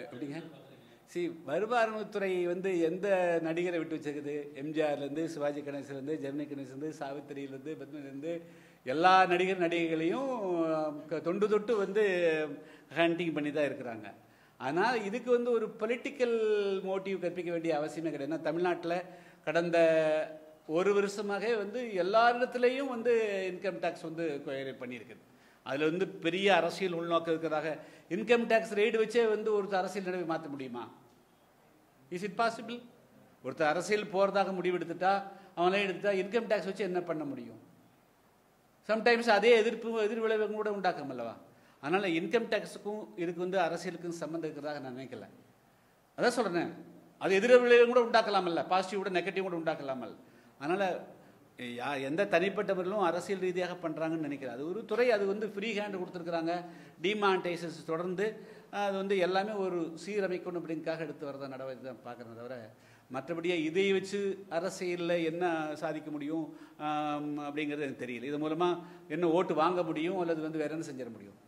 எப்படிங்க சி வருவாரணுத்துறை வந்து எந்த நடிகரை விட்டு வச்சிருக்குது எம்ஜிஆர்லேருந்து சிவாஜி கணேசன்லேருந்து ஜெமினி கணேசன்லேருந்து சாவித்திரியிலேருந்து பத்மனிலேருந்து எல்லா நடிகர் நடிகைகளையும் க- தொண்டு தொட்டு வந்து ஹண்டிங் பண்ணி தான் இருக்கிறாங்க ஆனால் இதுக்கு வந்து ஒரு பொலிட்டிக்கல் மோட்டிவ் கற்பிக்க வேண்டிய அவசியமே கிடையாது ஏன்னா தமிழ்நாட்டில் கடந்த ஒரு வருஷமாக வந்து எல்லா இடத்துலையும் வந்து இன்கம் டேக்ஸ் வந்து கொயரை பண்ணியிருக்குது அதில் வந்து பெரிய அரசியல் உள்நோக்கம் இருக்கிறதாக இன்கம் டேக்ஸ் ரெய்டு வச்சே வந்து ஒருத்தர் அரசியல் நிலைமை மாற்ற முடியுமா இஸ் இட் பாசிபிள் ஒருத்தர் அரசியல் போகிறதாக முடிவெடுத்துட்டா அவனே எடுத்துட்டா இன்கம் டேக்ஸ் வச்சு என்ன பண்ண முடியும் சம்டைம்ஸ் அதே எதிர்ப்பு எதிர்விளைவும் கூட உண்டாக்கும் அல்லவா அதனால் இன்கம் டேக்ஸுக்கும் இதுக்கு வந்து அரசியலுக்கும் சம்மந்தம் இருக்கிறதாக நான் நினைக்கல அதான் சொல்கிறேன் அது எதிர்விளைவும் கூட உண்டாக்கலாமல்ல பாசிட்டிவ் கூட நெகட்டிவ் கூட உண்டாக்கலாமல் அதனால் யா எந்த தனிப்பட்ட முறையிலும் அரசியல் ரீதியாக பண்ணுறாங்கன்னு நினைக்கிறேன் அது ஒரு துறை அது வந்து ஃப்ரீ ஹேண்ட் கொடுத்துருக்குறாங்க டிமானிட்டைசஸ் தொடர்ந்து அது வந்து எல்லாமே ஒரு சீரமைக்கணும் அப்படிங்காக எடுத்து வரத நடவடிக்கை தான் பார்க்குறேன் தவிர மற்றபடியே இதை வச்சு அரசியலில் என்ன சாதிக்க முடியும் ஆம், அப்படிங்கிறது எனக்கு தெரியல இது மூலமாக என்ன ஓட்டு வாங்க முடியும் அல்லது வந்து வேற என்ன செஞ்சிட முடியும்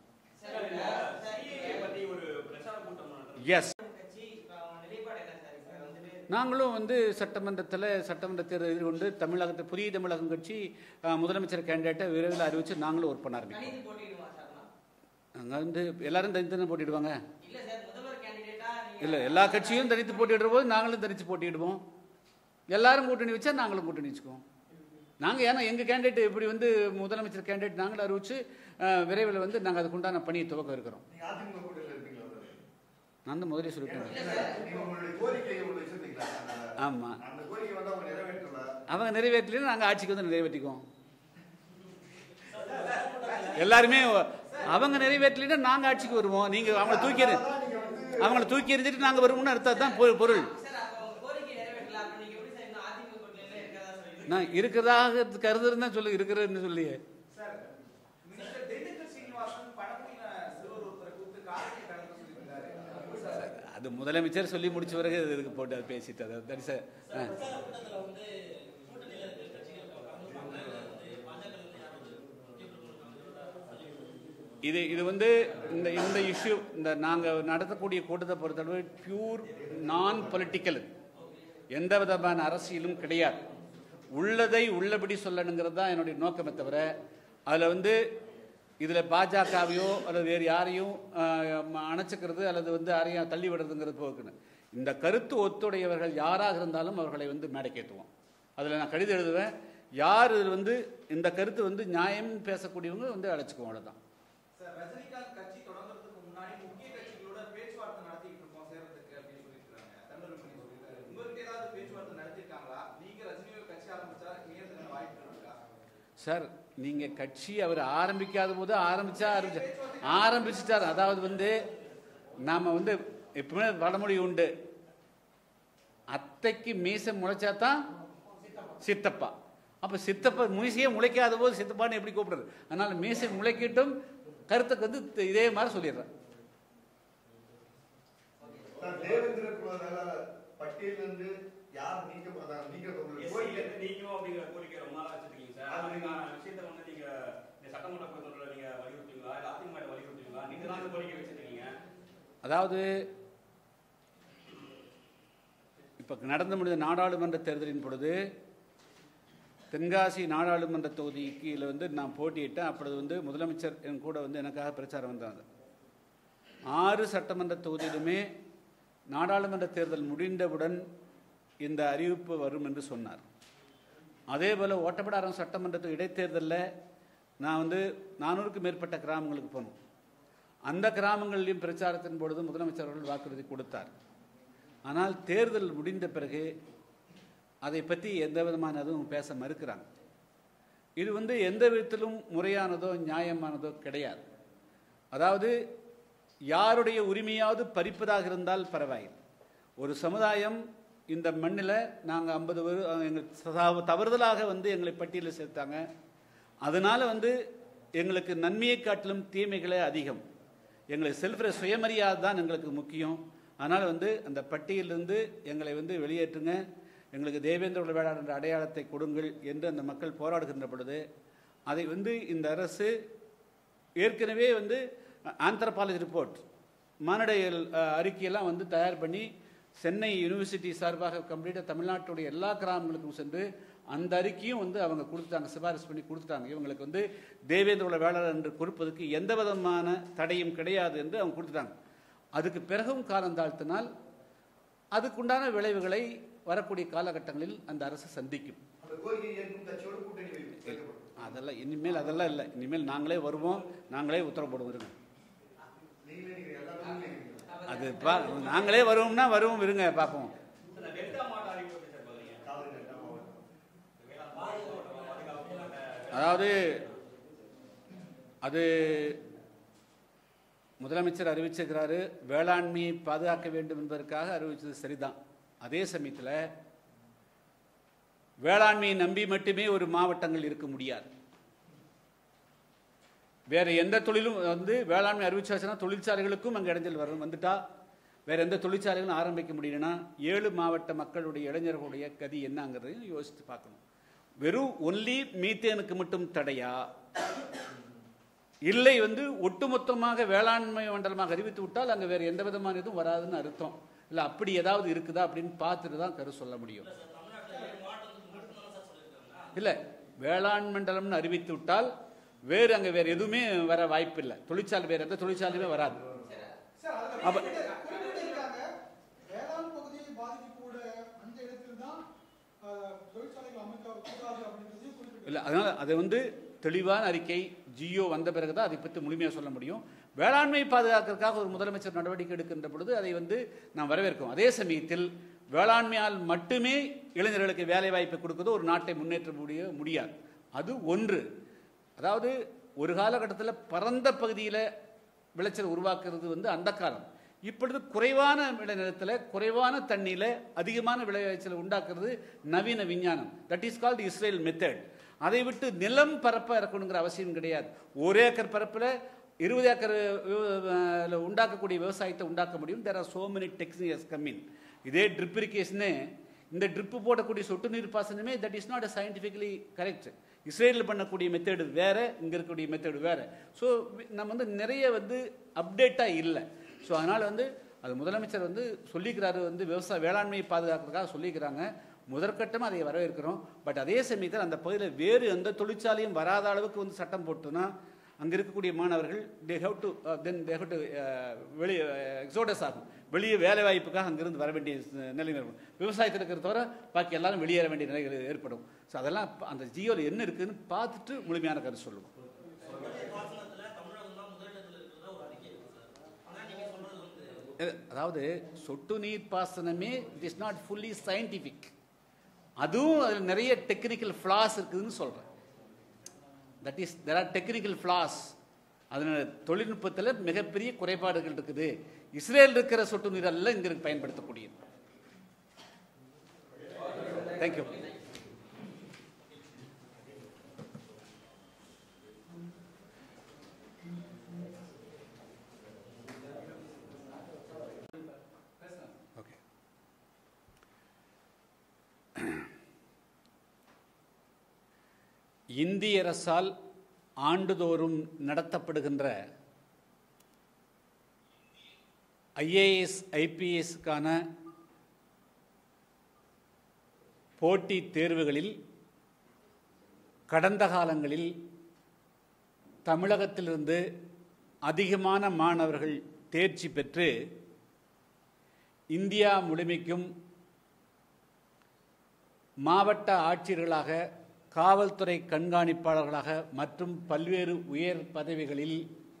பத்தி ஒரு பிரச்சார கூட்டம் நடத்துறோம். எஸ் கட்சி இப்ப அவங்க நிலைப்பாடு என்ன சார் இப்ப வந்துட்டு நாங்களும் வந்து சட்டமன்றத்தில் சட்டமன்ற தேர்தல் எதிர்கொண்டு தமிழகத்தை புதிய தமிழகம் கட்சி அஹ், முதலமைச்சர் கேண்டிடேட்டை விரைவில் அறிவித்து நாங்களும் ஒர்க் பண்ண ஆரம்பிப்போம் தனித்து போட்டியிடுமா சார்னா அங்கே வந்து எல்லாரும் தனித்தனி போட்டிடுவாங்க இல்ல சார் முதல்வர் கேண்டிடேட்டா நீங்க இல்லை எல்லா கட்சியும் தனித்து போட்டியிடுற போது நாங்களும் தனித்து போட்டியிடுவோம் எல்லாரும் கூட்டணி வச்சா நாங்களும் கூட்டணி வச்சுக்குவோம் நாங்கள் ஏன்னா எங்கள் கேண்டிடேட் இப்படி வந்து முதலமைச்சர் கேண்டிடேட் நாங்களும் அறிவிச்சு அஹ், விரைவில் வந்து நாங்கள் அதுக்குண்டான பணியை துவக்க இருக்கிறோம் நீங்க அதிமுக கூட்டணியில் இருப்பீங்களா சார்? நான் தான் முதலே சொல்லிட்டேன் நீங்க உங்களுடைய கோரிக்கையை ஒண்ணு வச்சிருந்தீங்களா? அந்த- ஆமாம் அந்த கோரிக்கை வந்து அவங்க நிறைவேற்றல. அவங்க நிறைவேற்றலைன்னா நாங்கள் ஆட்சிக்கு வந்து நிறைவேற்றிக்குவோம் எல்லாருமே அவங்க நிறைவேற்றலைன்னா நாங்கள் ஆட்சிக்கு வருவோம் நீங்கள் அவங்கள தூக்கி எறி- அதான் நீங்க வந்து அவங்கள தூக்கி எறிஞ்சிட்டு நாங்கள் வருவோம்னு அர்த்தம் தான் பொ- பொருள் சார் அப்ப உங்க கோரிக்கை நிறைவேற்றல அப்ப நீங்க எப்படி சார் இன்னும் அதிமுக கூட்டணியில இருக்கிறதா சொல்றீங்க நான் இருக்கிறதாக கருதுறதுன்னு சொல்லி இருக்கிறதுன்னு சொல்லியே சார் மினிஸ்டர் திண்டுக்கல் சீனிவாசன் பணமுடியில சிறுவர் ஒருத்தரை கூப்பிட்டு காரணத்தை கடந்து சொல்லியிருக்காரு சார் அது முதலமைச்சர் சொல்லி முடிச்ச பிறகு இது இதுக்கு போட்டு அது பேசிட்டு அது தட் இஸ் இது இது வந்து இந்த இந்த இஷ்யூ இந்த நாங்கள் நடத்தக்கூடிய கூட்டத்தை பொறுத்தளவு பியூர் நான் பொலிட்டிக்கல் எந்த விதமான அரசியலும் கிடையாது உள்ளதை உள்ளபடி சொல்லணுங்கிறது தான் என்னுடைய நோக்கமே தவிர அதில் வந்து இதில் பாஜகவையோ அல்லது வேறு யாரையும் ஆஹ், அணைச்சிக்கிறது அல்லது வந்து யாரையும் தள்ளி விடுறதுங்கிறது போக்குன்னு இந்த கருத்து ஒத்துடையவர்கள் யாராக இருந்தாலும் அவர்களை வந்து மேடைக்கேற்றுவோம் அதில் நான் கடிதம் எழுதுவேன் யார் இதில் வந்து இந்த கருத்து வந்து நியாயம் பேசக்கூடியவங்க வந்து அழைச்சிக்குவோம் அவ்வளோதான் சார் ரஜினிகாந்த் கட்சி தொடங்குறதுக்கு முன்னாடி முக்கிய கட்சிகளோட பேச்சுவார்த்தை நடத்திட்டு இருக்கோம் சேர்றதுக்கு அப்படின்னு சொல்லியிருக்காங்க தண்டரமணி சொல்லியிருக்காரு உங்களுக்கு ஏதாவது பேச்சுவார்த்தை நடத்திருக்காங்களா நீங்க ரஜினியோட கட்சி ஆரம்பிச்சா இணையத்துக்கான வாய்ப்பு இருக்கா சார் நீங்கள் கட்சி அவர் ஆரம்பிக்காத போது ஆரம்பிச்சா ஆரம்பிச்சா ஆரம்பிச்சிட்டார் அதாவது வந்து நாம் வந்து எப்பவுமே வடமொழி உண்டு அத்தைக்கு மீசை முளைச்சா தான் சித்தப்பா அப்போ சித்தப்பா மீசையே முளைக்காத போது சித்தப்பான்னு எப்படி கூப்பிடுறது அதனால மீசை முளைக்கட்டும் கருத்துக்கு வந்து த- இதே மாதிரி சொல்லிடுறேன் சார், தேவேந்திர குலனால பட்டியலிருந்து யார் நீக்கப்படுறாங்க? நீக்கிறது உங்களுடைய SC கோரிக்கை. இருந்து நீக்கணும் அப்படிங்கிற கோரிக்கை ரொம்ப நாளா வச்சிருக்கீங்க சார். அதுக்கான விஷயத்தை வந்து நீங்க இந்த சட்டமன்ற கூட்டத்தொடர்ல நீங்க வலியுறுத்துவீங்களா? இல்ல அதிமுக கிட்ட வலியுறுத்துவீங்களா? நீங்க தான் அந்த கோரிக்கை வச்சிருக்கீங்க. அதாவது இப்போ நடந்து முடிந்த நாடாளுமன்ற தேர்தலின் பொழுது தென்காசி நாடாளுமன்ற தொகுதிக்கு வந்து நான் போட்டியிட்டேன் அப்பொழுது வந்து முதலமைச்சர் என் கூட வந்து எனக்காக பிரச்சாரம் வந்தாங்க ஆறு சட்டமன்ற தொகுதியிலுமே நாடாளுமன்ற தேர்தல் முடிந்தவுடன் இந்த அறிவிப்பு வரும் என்று சொன்னார் அதே போல் ஓட்டப்படாரம் சட்டமன்ற இடைத்தேர்தலில் நான் வந்து நானூறுக்கும் மேற்பட்ட கிராமங்களுக்கு போனோம் அந்த கிராமங்களிலும் பிரச்சாரத்தின் பொழுது முதலமைச்சர் அவர்கள் வாக்குறுதி கொடுத்தார் ஆனால் தேர்தல் முடிந்த பிறகு அதை பற்றி எந்த விதமான அதுவும் பேச மறுக்கிறாங்க இது வந்து எந்த விதத்திலும் முறையானதோ நியாயமானதோ கிடையாது அதாவது யாருடைய உரிமையாவது பறிப்பதாக இருந்தால் பரவாயில்லை ஒரு சமுதாயம் இந்த மண்ணில் நாங்கள் ஐம்பது பேர் எங்கள் சதா- தவறுதலாக வந்து எங்களை பட்டியலில் சேர்த்தாங்க அதனால் வந்து எங்களுக்கு நன்மையை காட்டிலும் தீமைகளே அதிகம் எங்களுக்கு செல்ஃப் சுயமரியாதை தான் எங்களுக்கு முக்கியம் அதனால் வந்து அந்த பட்டியலிருந்து எங்களை வந்து வெளியேற்றுங்க எங்களுக்கு தேவேந்திர உள்ள வேளாண் என்ற அடையாளத்தை கொடுங்கள் என்று அந்த மக்கள் போராடுகின்ற பொழுது அதை வந்து இந்த அரசு ஏற்கனவே வந்து ஆந்த்ரபாலஜி ரிப்போர்ட் மானிடையல் அஹ், அறிக்கையெல்லாம் வந்து தயார் பண்ணி சென்னை யூனிவர்சிட்டி சார்பாக கம்ப்ளீட்டாக தமிழ்நாட்டுடைய எல்லா கிராமங்களுக்கும் சென்று அந்த அறிக்கையும் வந்து அவங்க கொடுத்துட்டாங்க சிபாரிசு பண்ணி கொடுத்துட்டாங்க இவங்களுக்கு வந்து தேவேந்திர குல வேளாளர் என்று கொடுப்பதற்கு எந்த விதமான தடையும் கிடையாது என்று அவங்க கொடுத்துட்டாங்க அதுக்கு பிறகும் காலம் தாழ்த்தினால் அதுக்குண்டான விளைவுகளை வரக்கூடிய காலகட்டங்களில் அந்த அரசு சந்திக்கும் அந்த கோரிக்கை ஏற்கும் கட்சியோட கூட்டணி வைக்கப்படும் அதெல்லாம் இனிமேல் அதெல்லாம் இல்லை இனிமேல் நாங்களே வருவோம் நாங்களே உத்தரவு போடுவோம் இருங்க நீங்களே நினைக்கிறீங்க எல்லாரும் நினைக்கிறீங்க அது பா நாங்களே வருவோம்னா வருவோம் இருங்க பார்ப்போம் இந்த டெல்டா மாவட்ட அறிவிப்பு எப்படி சார் பாக்குறீங்க காவிரி டெல்டா மாவட்டம் வேளாண் மாவட்ட பாதுகாப்பு மாவட்ட அதாவது அது முதலமைச்சர் அறிவிச்சிருக்கிறாரு வேளாண்மையை பாதுகாக்க வேண்டும் என்பதற்காக அறிவிச்சது சரிதான் அதே சமயத்தில் வேளாண்மையை நம்பி மட்டுமே ஒரு மாவட்டங்கள் இருக்க முடியாது வேற எந்த தொழிலும் வந்து வேளாண்மை அறிவிச்சாச்சுன்னா தொழிற்சாலைகளுக்கும் அங்கே இடைஞ்சல் வரும் வந்துட்டா வேற எந்த தொழிற்சாலைகளும் ஆரம்பிக்க முடியலன்னா ஏழு மாவட்ட மக்களுடைய இளைஞர்களுடைய கதி என்னங்கிறதையும் யோசித்து பார்க்கணும் வெறும் ஒன்லி மீத்தேனுக்கு மட்டும் தடையா இல்லை வந்து ஒட்டுமொத்தமாக வேளாண்மை மண்டலமாக அறிவித்து விட்டால் அங்கே வேறு எந்த விதமான இதுவும் வராதுன்னு அர்த்தம் இல்லை அப்படி ஏதாவது இருக்குதா அப்படின்னு பார்த்துட்டு தான் கரு சொல்ல முடியும் இல்லை வேளாண் மண்டலம்னு அறிவித்து விட்டால் வேறு அங்கே வேறு எதுவுமே வர வாய்ப்பு இல்லை தொழிற்சாலை வேறு எந்த தொழிற்சாலையுமே வராது சார், அதுல அப்ப- குறிப்பிட்டு- குறிப்பிட்டிருக்காங்க, வேளாண் பகுதியை பாதிக்கக்கூடிய அந்த இடத்தில் தான் அஹ், தொழிற்சாலைகள் அமைக்க கூடாது அப்படின்றதையும் குறிப்பிட்டு இல்லை அதனால் அதை வந்து தெளிவான அறிக்கை ஜியோ வந்த பிறகு தான் அதை பற்றி முழுமையாக சொல்ல முடியும் வேளாண்மை பாதுகாக்கிறதுக்காக ஒரு முதலமைச்சர் நடவடிக்கை எடுக்கின்ற பொழுது அதை வந்து நாம் வரவேற்கிறோம் அதே சமயத்தில் வேளாண்மையால் மட்டுமே இளைஞர்களுக்கு வேலை வாய்ப்பை கொடுக்கிறது ஒரு நாட்டை முன்னேற்ற முடிய முடியாது அது ஒன்று அதாவது ஒரு காலகட்டத்தில் பரந்த பகுதியில் விளைச்சல் உருவாக்குறது வந்து அந்த காலம் இப்பொழுது குறைவான விளைநிலத்தில் குறைவான தண்ணியில் அதிகமான விளைச்சல் உண்டாக்குறது நவீன விஞ்ஞானம் that is called Israel method அதை விட்டு நிலம் பரப்ப இருக்கணுங்கிற அவசியம் கிடையாது ஒரு ஏக்கர் பரப்பில் இருபது ஏக்கர் வி- உண்டாக்கக்கூடிய விவசாயத்தை உண்டாக்க முடியும் there are so many techniques coming இதே ட்ரிப் இரிகேஷனே இந்த ட்ரிப்பு போடக்கூடிய சொட்டு நீர் பாசனமே that is not a scientifically correct இஸ்ரேலில் பண்ணக்கூடிய மெத்தேடு வேற இங்கே இருக்கக்கூடிய மெத்தேடு வேற ஸோ நம்ம வந்து நிறைய வந்து அப்டேட்டாக இல்லை ஸோ அதனால் வந்து அது முதலமைச்சர் வந்து சொல்லிக்கிறாரு வந்து விவசாய வேளாண்மையை பாதுகாக்கிறதுக்காக சொல்லிக்கிறாங்க முதற்கட்டமாக அதை வரவேற்கிறோம் பட் அதே சமயத்தில் அந்த பகுதியில் வேறு எந்த தொழிற்சாலையும் வராத அளவுக்கு வந்து சட்டம் போட்டுனா அங்கே இருக்கக்கூடிய மாணவர்கள் they have to then they have to வெளியே எக்ஸோடஸ் ஆகும் வெளியே வேலை வாய்ப்புக்காக அங்கிருந்து வர வேண்டிய ச- நிலைமை இருக்கும் விவசாயத்தில் இருக்கிறத தவிர பாக்கி எல்லாரும் வெளியேற வேண்டிய நிலைகள் ஏற்படும் ஸோ அதெல்லாம் ப- அந்த ஜியோவில் என்ன இருக்குதுன்னு பார்த்துட்டு முழுமையான கருத்து சொல்லுவோம் அஹ், அதாவது சொட்டு நீர் பாசனமே it is not fully scientific அதுவும் அதில் நிறைய டெக்னிக்கல் ஃப்ளாஸ் இருக்குதுன்னு சொல்கிறேன் that is there are technical flaws அதனால தொழில்நுட்பத்தில் மிகப்பெரிய குறைபாடுகள் இருக்குது இஸ்ரேல் இருக்கிற சொட்டு நீர் எல்லாம் இங்கே பயன்படுத்தக்கூடியது தேங்க்யூ ஓகே இந்திய அரசால் ஆண்டுதோறும் நடத்தப்படுகின்ற ஐஏஎஸ் ஐபிஎஸ்க்கான போட்டித் தேர்வுகளில் கடந்த காலங்களில் தமிழகத்திலிருந்து அதிகமான மாணவர்கள் தேர்ச்சி பெற்று இந்தியா முழுமைக்கும் மாவட்ட ஆட்சியர்களாக காவல்துறை கண்காணிப்பாளர்களாக மற்றும் பல்வேறு உயர் பதவிகளில்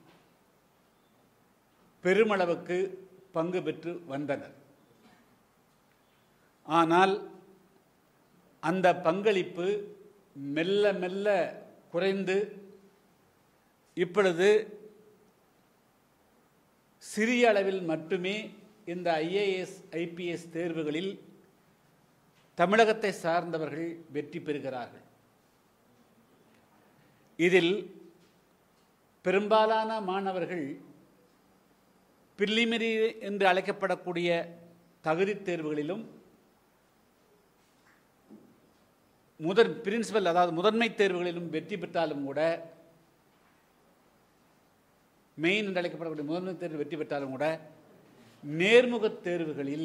பெருமளவுக்கு பங்கு பெற்று வந்தனர் ஆனால் அந்த பங்களிப்பு மெல்ல மெல்ல குறைந்து இப்பொழுது சிறிய அளவில் மட்டுமே இந்த ஐஏஎஸ் ஐபிஎஸ் தேர்வுகளில் தமிழகத்தை சார்ந்தவர்கள் வெற்றி பெறுகிறார்கள் இதில் பெரும்பாலான மாணவர்கள் பிரிலிமினரி என்று அழைக்கப்படக்கூடிய தகுதித் தேர்வுகளிலும் முதற் பிரின்சிபல் அதாவது முதன்மை தேர்வுகளிலும் வெற்றி பெற்றாலும் கூட மெயின் என்று அழைக்கப்படக்கூடிய முதன்மை தேர்வு வெற்றி பெற்றாலும் கூட நேர்முகத் தேர்வுகளில்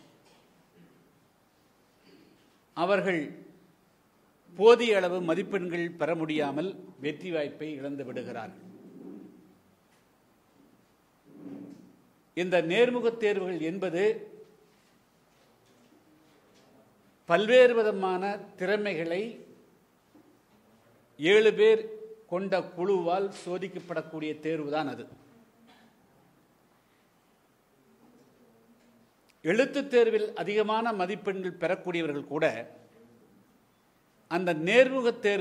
அவர்கள் போதிய அளவு மதிப்பெண்கள் பெற முடியாமல் வெற்றி வாய்ப்பை இழந்து விடுகிறார்கள் இந்த நேர்முகத் தேர்வுகள் என்பது பல்வேறு விதமான திறமைகளை ஏழு பேர் கொண்ட குழுவால் சோதிக்கப்படக்கூடிய தேர்வுதான் அது எழுத்துத் தேர்வில் அதிகமான மதிப்பெண்கள் பெறக்கூடியவர்கள் கூட அந்த நேர்முகத் தேர்வு